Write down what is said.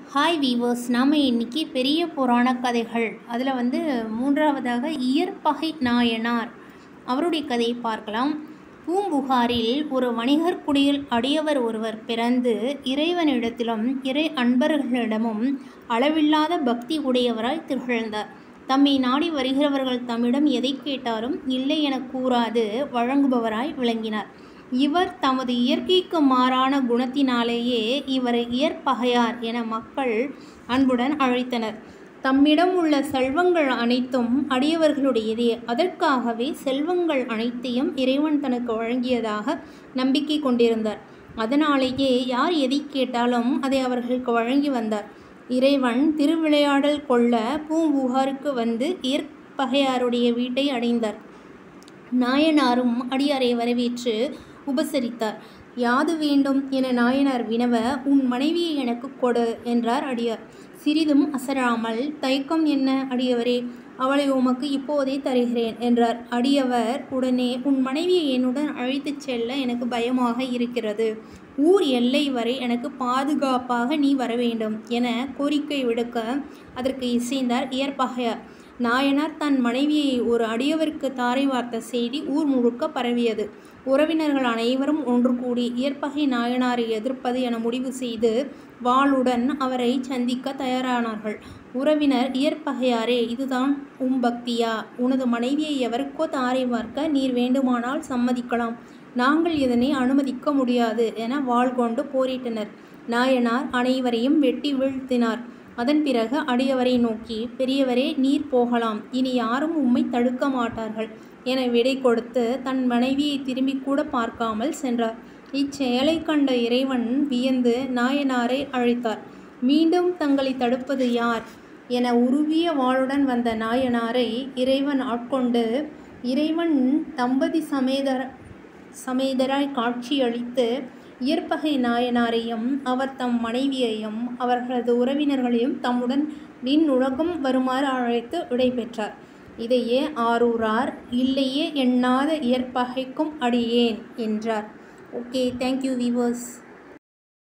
hi viewers நாம் இன்னைக்கு பெரிய புராண கதைகள் அதில் வந்து மூன்றாவதாக இயற்பகை நாயனார் அவருடைய கதையை பார்க்கலாம் பூம்புகாரில் ஒரு வணிகர் குடியில் அடியவர் ஒருவர் பிறந்து இறைவனிடத்திலும் இறை அன்பர்களிடமும் அளவில்லாத பக்தி உடையவராய் திகழ்ந்தார் தம்மை நாடி வருகிறவர்கள் தம்மிடம் எதை கேட்டாலும் இல்லை என கூறாது வழங்குபவராய் விளங்கினார் இவர் தமது இயற்கைக்கு மாறான குணத்தினாலேயே இவரை இயற்பகையார் என மக்கள் அன்புடன் அழைத்தனர் தம்மிடம் உள்ள செல்வங்கள் அனைத்தும் அடியவர்களுடையதே அதற்காகவே செல்வங்கள் அனைத்தையும் இறைவன் தனக்கு வழங்கியதாக நம்பிக்கை கொண்டிருந்தார் அதனாலேயே யார் எதை கேட்டாலும் அதை அவர்களுக்கு வழங்கி வந்தார் இறைவன் திருவிளையாடல் கொள்ள பூம்புகாருக்கு வந்து இயற்பகையாருடைய வீட்டை அடைந்தார் நாயனாரும் அடியாரை வரவேற்று உபசரித்தார் யாது வேண்டும் என நாயனார் வினவ உன் மனைவியை எனக்கு கொடு என்றார் அடியார் சிறிதும் அசராமல் தயக்கம் என்ன அடியவரே அவளை உமக்கு இப்போதே தருகிறேன் என்றார் அடியவர் உடனே உன் மனைவியை என்னுடன் அழைத்துச் செல்ல எனக்கு பயமாக இருக்கிறது ஊர் எல்லை வரை எனக்கு பாதுகாப்பாக நீ வர வேண்டும் என கோரிக்கை விடுக்க அதற்கு இசைந்தார் இயற்பகையார் நாயனார் தன் மனைவியை ஒரு அடியவருக்கு தாரை வார்த்த செய்தி ஊர் முழுக்க பரவியது உறவினர்கள் அனைவரும் ஒன்று கூடி இயற்பகை நாயனாரை எதிர்ப்பது என முடிவு செய்து வாளுடன் அவரை சந்திக்க தயாரானார்கள் உறவினர் இயற்பகையாரே இதுதான் உம் பக்தியா உனது மனைவியை எவருக்கோ தாரை வார்க்க நீர் வேண்டுமானால் சம்மதிக்கலாம் நாங்கள் இதனை அனுமதிக்க முடியாது என வாள் கொண்டு போரிட்டனர் நாயனார் அனைவரையும் வெட்டி வீழ்த்தினார் அதன் பிறகு அடியவரை நோக்கி பெரியவரே நீர் போகலாம் இனி யாரும் உம்மை தடுக்க மாட்டார்கள் என விடை கொடுத்து தன் மனைவியை திரும்பி கூட பார்க்காமல் சென்றார் இச்செயலை கண்ட இறைவன் வியந்து நாயனாரை அழைத்தார் மீண்டும் தங்களை தடுப்பது யார் என உருவிய வாளுடன் வந்த நாயனாரை இறைவன் ஆட்கொண்டு இறைவன் தம்பதி சமேதர சமேதராய் காட்சியளித்து இயற்பகை நாயனாரையும் அவர் தம் மனைவியையும் அவர்களது உறவினர்களையும் தம்முடன் விண்ணுலகம் வருமாறு அழைத்து விடைபெற்றார் இதையே ஆரூரார் இல்லையே எண்ணாத இயற்பகைக்கும் அடியேன் என்றார் ஓகே தேங்க்யூ வீவர்ஸ்